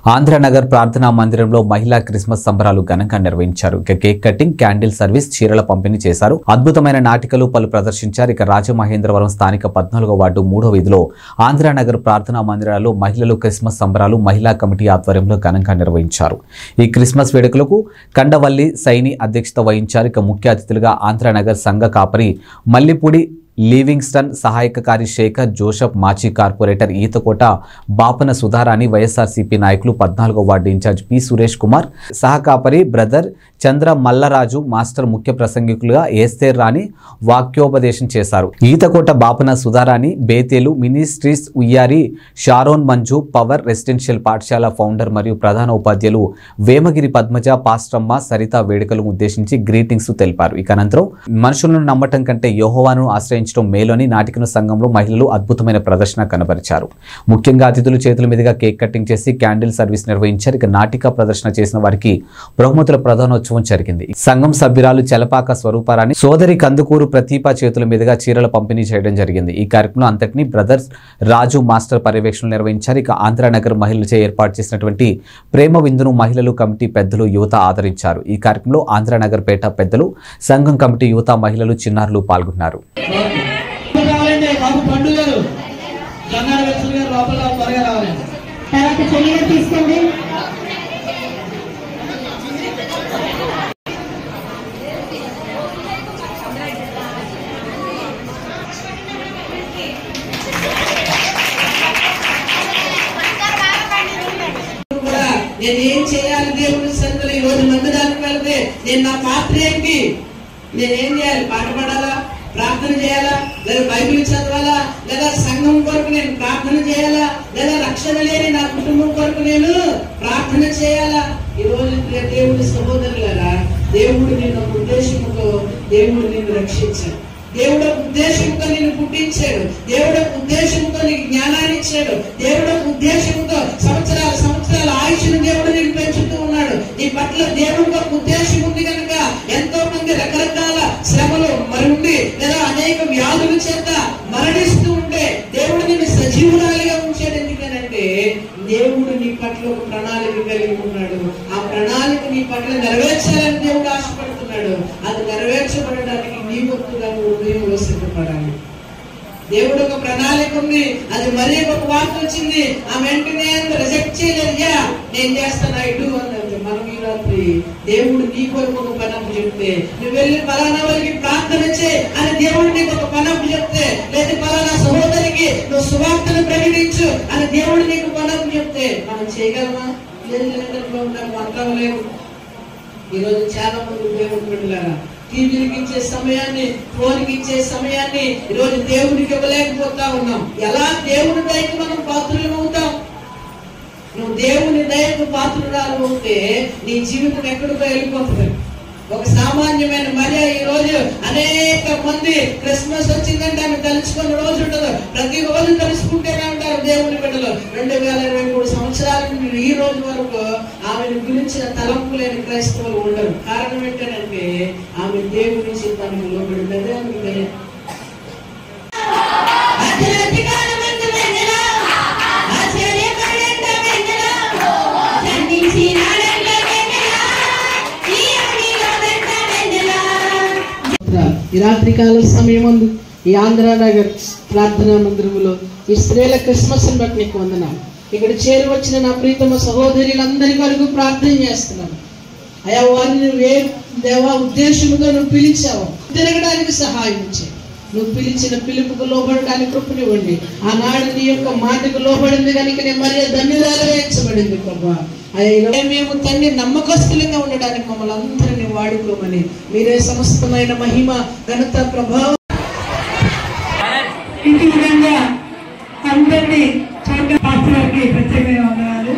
ఆంధ్రనగర్ ప్రార్థనా మందిరంలో మహిళా క్రిస్మస్ సంబరాలు ఘనంగా నిర్వహించారు ఇక కేక్ కటింగ్ క్యాండిల్ సర్వీస్ చీరల పంపిణీ చేశారు అద్భుతమైన నాటికలు పలు ప్రదర్శించారు ఇక రాజమహేంద్రవరం స్థానిక పద్నాలుగో వార్డు మూడో వీధిలో ఆంధ్రనగర్ ప్రార్థనా మందిరాల్లో మహిళలు క్రిస్మస్ సంబరాలు మహిళా కమిటీ ఆధ్వర్యంలో ఘనంగా నిర్వహించారు ఈ క్రిస్మస్ వేడుకలకు కండవల్లి సైని అధ్యక్షత వహించారు ఇక ముఖ్య అతిథులుగా ఆంధ్రనగర్ సంఘ కాపరి మల్లిపూడి లివింగ్స్టన్ సహాయక కార్య శేఖర్ జోసఫ్ మాజీ కార్పొరేటర్ ఈతకోట బాపన సుధారాణి వైఎస్ఆర్సీపీ నాయకులు పద్నాలుగో ward incharge P Suresh Kumar సహకాపరి బ్రదర్ చంద్ర మల్లరాజు మాస్టర్ ముఖ్య ప్రసంగికులుగా ఏస్తేర్ రాణి వాక్యోపదేశం చేశారు Eethakota Bapana Sudharani Bethel ministries Uyyari Sharon Manju power residential పాఠశాల ఫౌండర్ మరియు ప్రధాన ఉపాధ్యాయులు వేమగిరి పద్మజ పాస్ట్రమ్మ సరిత వేడుకలను ఉద్దేశించి గ్రీటింగ్స్ తెలిపారు ఇక అనంతరం మనుషులను నమ్మటం కంటే యోహోవాను ఆశ్రయించడం మేలని నాటికను సంఘంలో మహిళలు అద్భుతమైన ప్రదర్శన కనబరిచారు ముఖ్యంగా అతిథులు చేతుల మీదుగా కేక్ కటింగ్ చేసి క్యాండిల్ సర్వీస్ నిర్వహించారు ఇక నాటిక ప్రదర్శన చేసిన వారికి బహుమతుల ప్రధానోత్సవం జరిగింది సంఘం సభ్యురాలు చలపాక స్వరూపారాణి సోదరి కందుకూరు ప్రతీప చేతుల మీదుగా చీరల పంపిణీ చేయడం జరిగింది ఈ కార్యక్రమం అంతటిని బ్రదర్స్ రాజు మాస్టర్ పర్యవేక్షణ నిర్వహించారు ఇక ఆంధ్రనగర్ మహిళలచే ఏర్పాటు చేసినటువంటి ప్రేమ విందును మహిళలు కమిటీ పెద్దలు యువత ఆదరించారు ఈ కార్యక్రమంలో ఆంధ్రనగర్ పేట పెద్దలు సంఘం కమిటీ యువత మహిళలు చిన్నారులు పాల్గొన్నారు రావాలండి బాబు పండు గారు జొన్నాడు వెచ్చలు గారు లోపల త్వరగా రావాలండి తర్వాత చెల్లిగా తీసుకోండి కూడా నేను ఏం చేయాలి దేవుడి సందులో ఈ రోజు మందిరానికి వెళ్తే నేను నా పాత్ర ఏంటి నేనేం చేయాలి పాట పాడాలా ప్రార్థన చేయాలా లేదా బైబిల్ చదవాలా లేదా సంఘం కొరకు నేను ప్రార్థన చేయాలా లేదా రక్షణ లేని నా కుటుంబం కొరకు నేను ప్రార్థన చేయాలా ఈ రోజు ప్రియ దేవుడి సహోదరులారా దేవుడు నిన్ను ఒక ఉద్దేశంతో దేవుడు నిన్ను రక్షించాడు దేవుడు ఒక ఉద్దేశంతో నిన్ను పుట్టించాడు దేవుడు ఒక ఉద్దేశంతో నీకు జ్ఞానాన్ని ఇచ్చాడు దేవుడు ఒక ఉద్దేశంతో సంవత్సరాల సంవత్సరాల ఆయుష్ను దేవుడు నీకు పెంచుతూ ఉన్నాడు నీ పట్ల దేవుడికి ఒక ఉద్దేశం ఉంది కనుక ఎంతో మంది రకరకాల శ్రమలు మరి ఉండి లేదా అనేక వ్యాధుల చేత మరణిస్తూ ఉంటే దేవుడు నిన్ను సజీవురాలిగా ఉంచాడు ఎందుకనంటే దేవుడు నీ పట్ల ఒక ప్రణాళిక కలిగి ఉన్నాడు ఆ ప్రణాళిక నీ పట్ల నెరవేర్చాలని దేవుడు ఆశపడుతున్నాడు అది నెరవేర్చబడడానికి నీ భక్తుగా నువ్వు సిద్ధపడాలి దేవుడు ఒక ప్రణాళిక ఉంది అది మరీ ఒక వార్త వచ్చింది ఆ వెంటనే రిజెక్ట్ చేయలేదు యా నేను చేస్తాను ఐడు అన్నది మనం ఈ రాత్రి దేవుడు నీ కొరకు ఒక పనపు చెప్తే నువ్వు వెళ్ళి పలానా వారికి ప్రార్థన చే అని దేవుడు నీకు ఒక పనపు చెప్తే లేదా పలానా సహోదరికి నువ్వు సువార్తను ప్రకటించు అని దేవుడు నీకు పనపు చెప్తే మనం చేయగలమా లేదు లేదు నాకు మంత్రం లేవు ఈరోజు చాలా మంది దేవుడు బిడ్డలారా టీవీకి ఇచ్చే సమయాన్ని ఫోన్కి ఇచ్చే సమయాన్ని ఈరోజు దేవుడికి ఇవ్వలేకపోతా ఉన్నాం ఎలా దేవుని దయకు మనం పాత్రలు అవుతాం నువ్వు దేవుని దయకు పాత్రురాలు అవుతే నీ జీవితం ఎక్కడికో వెళ్ళిపోతుంది ఒక సామాన్యమైన మరియ ఈ రోజు అనేక మంది క్రిస్మస్ వచ్చిందంటే ఆమె తలుచుకున్న రోజు ఉండదు ప్రతి రోజు తలుచుకుంటూనే ఉంటారు దేవుని బిడ్డలు రెండు వేల ఇరవై మూడు సంవత్సరాల నుండి ఈ రోజు వరకు ఆమెను గురించిన తలంపు లేని క్రైస్తవులు ఉండరు కారణం ఏంటంటే ఆమె దేవుని చిత్తానికి లోబడింది ఆమె దయ. అధికారమందు వెన్నెలా, ఆశ్చర్యకరుడంట వెన్నెలా, ఖండించినాడంట వెన్నెలా, ఈ అగ్నిలోనంట వెన్నెలా. ఈ రాత్రికాల సమయమందు ఈ ఆంధ్రనగర్ ప్రార్థనా మందిరములో ఈ స్త్రీల క్రిస్మస్ బట్టి నీకు వందనాలు ఇక్కడ చేరి వచ్చిన నా ప్రీతమ సహోదరులందరి వరకు ప్రార్థన చేస్తున్నాను అయా వారిని నువ్వు ఏ దేవా ఉద్దేశముగా నువ్వు పిలిచావు తిరగడానికి సహాయం చేయి నువ్వు పిలిచిన పిలుపుకు లోబడడానికి కృపనివ్వండి ఆనాడు నీ యొక్క మాటకు లోబడింది కనుక నేను మరి ధన్యదాలు వేయించబడింది ప్రభా అయ్యా మేము తండ్రి నమ్మకస్తులంగా ఉండడానికి మమ్మల్ని అందరినీ వాడుకోమని మీరే సమస్తమైన మహిమ ఘనత ప్రభావం ఇంటి విధంగా అందరినీ చోట పాస్టర్కి ప్రత్యేకమైన వందనాలు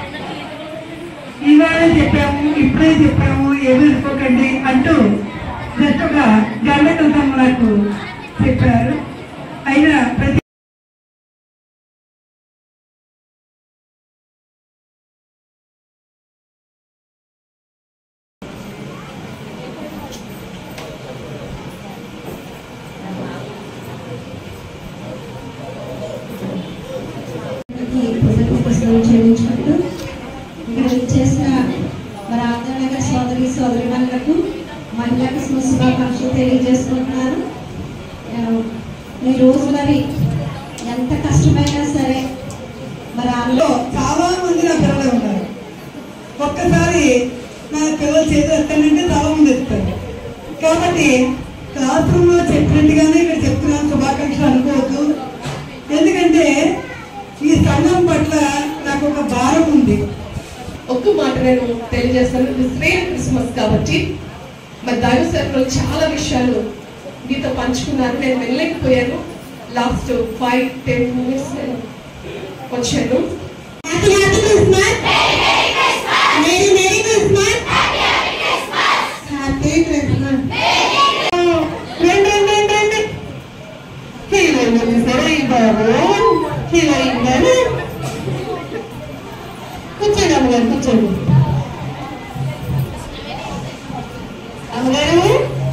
ఇవాళ చెప్పాము ఇప్పుడే చెప్పాము ఎదుర్కోకండి అంటూ జస్ట్ ఒక గంటకృతం నాకు చెప్పారు అయినా ప్రతి ఈ పుస్తక పుస్తకం చేయించినట్టు శుభాకాంక్షలు తెలియజేసుకుంటున్నాను ఆ, ఈ రోజు మరి ఎంత కష్టమైనా సరే మరి అందులో చాలా మంది నా పిల్లలు ఉన్నారు ఒక్కసారి నా పిల్లలు చేతి ఎత్తానంటే చాలా మంది ఎత్తారు కాబట్టి క్లాస్ రూమ్లో చెప్పినట్టుగానే ఇక్కడ చెప్తున్నాను శుభాకాంక్షలు అనుకోవద్దు ఎందుకంటే ఈ సంఘం పట్ల నాకు ఒక భారం ఉంది ఒక్క మాట నేను తెలియజేస్తాను ఇది శ్రేయ క్రిస్మస్ కాబట్టి మరి దైవ సేవలో చాలా విషయాలు మీతో పంచుకున్నాను నేను వెళ్ళలేకపోయాను లాస్ట్ ఫైవ్ టెన్ మినిట్స్ నేను వచ్చాను happy happy Christmas merry merry Christmas happy Christmas రండి రండి రండి రండి హీరోయిన్ వచ్చేసారా ఈ బాబు హీరోయిన్ గారు కూర్చోండి అమ్మగారు కూర్చోండి అమ్మగారు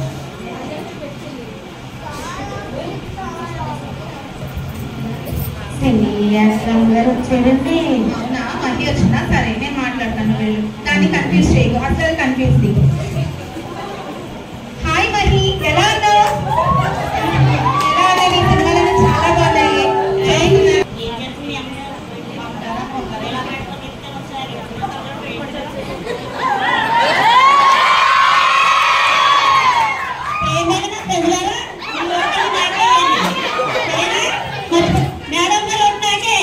గారు వచ్చారండి అవునా మళ్ళీ వచ్చినా సరే నేను మాట్లాడతాను వెళ్ళు దాన్ని కన్ఫ్యూజ్ చేయకు అసలు కన్ఫ్యూజ్ ది హాయ్ మహి ఎలా ఉన్నావు ఎలా ఉన్నాయి నీ సినిమాలను చాలా బాగున్నాయి జై మేడం గారు ఉన్నాకే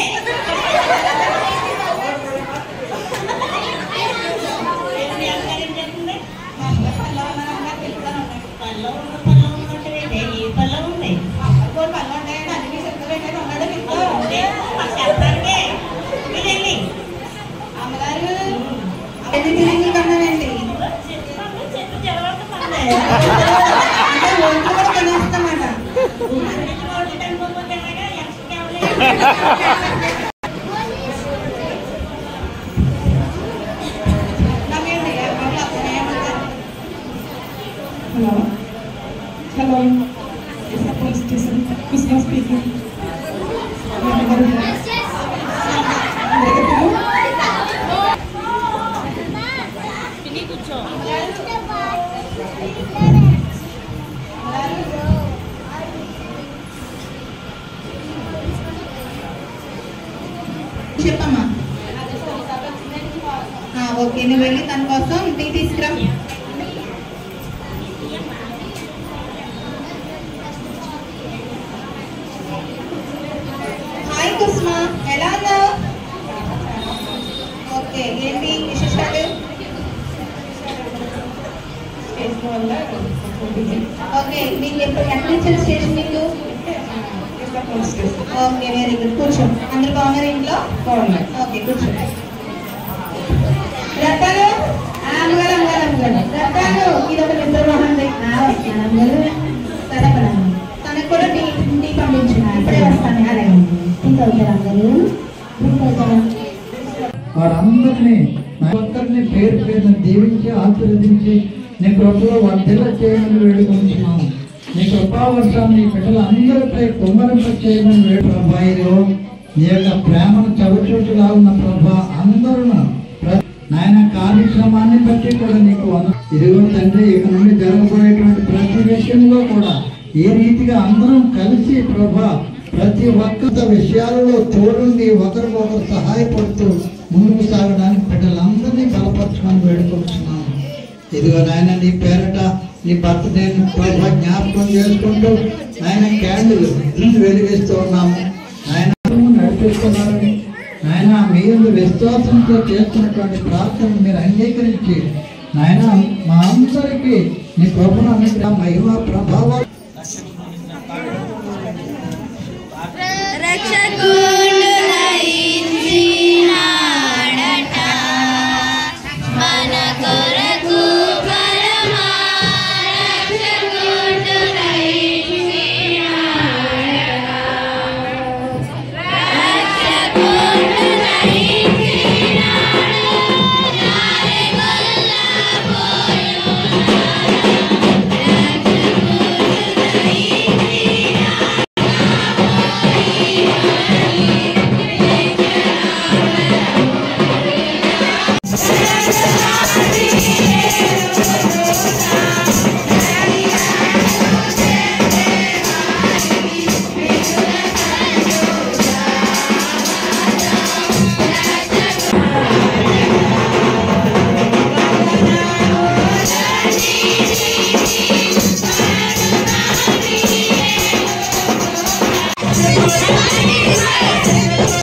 ఎన్ని తిరిగి కన్నానండి అంటే ఒంట్లో కూడా తినేస్తామట నాకేంటి అట్లా ఏమంటారు hello hello police station Christmas speaking చెప్పమ్మా ఆ, ఓకే నువ్వు వెళ్ళి తన కోసం టీ తీసుకురా హాయ్ కుస్మ ఎలా ఉన్నావు ఓకే ఏంటి విశేషాలు ఓకే మీకు ఎప్పుడు ఎక్కడి నుంచి స్టేషన్ మీకు ఓకే వెరీ గుడ్ కూర్చో అందరు బాగున్నారు ఇంట్లో ఓకే కూర్చో రత్తాలు అమ్మగారు అమ్మగారు అమ్మగారు రత్తాలు ఇది ఒక నిద్ర బాగుంది అమ్మగారు సరే పదండి తనకు కూడా టీ టీ పంపించిన ఇప్పుడే వస్తాను అలాగే ఇంకా అవుతారు అందరూ ఇంకా అవుతారా వారందరినీ నా ఒక్కరిని పేరు పేరున దీవించి ఆశీర్వదించి నీ కృపలో వర్ధిల్ల చేయమని వేడుకుంటున్నాము నీ కృపావర్షాన్ని నీ బిడ్డలందరిపై కుమ్మరింప చేయమని వేడు ప్రభా ఇదిగో నీ యొక్క ప్రేమను చవిచూటులా ఉన్న ప్రభా అందరూ ప్ర- నాయన కార్యక్రమాన్ని బట్టి కూడా నీకు వంద- ఇదిగో తండ్రి ఇక నుండి జరగబోయేటువంటి ప్రతి విషయంలో కూడా ఏ రీతిగా అందరం కలిసి ప్రభా ప్రతి ఒక్క విషయాలలో తోడుండి ఒకరికొకరు సహాయపడుతూ ముందుకు సాగడానికి బిడ్డలందరినీ బలపరచమని వేడుకుంటున్నాను ఇదిగో నాయన నీ పేరట నీ బర్త్డే ప్రభా జ్ఞాపకం చేసుకుంటూ ఆయన క్యాండిల్ వెలిగిస్తూ ఉన్నాము ఆయన నడిపిస్తున్నారని నాయన మీరు విశ్వాసంతో చేస్తున్నటువంటి ప్రార్థన మీరు అంగీకరించి నాయన మా అందరికీ నీ కృపను అనుగ్రహ మహిమ ప్రభావాలు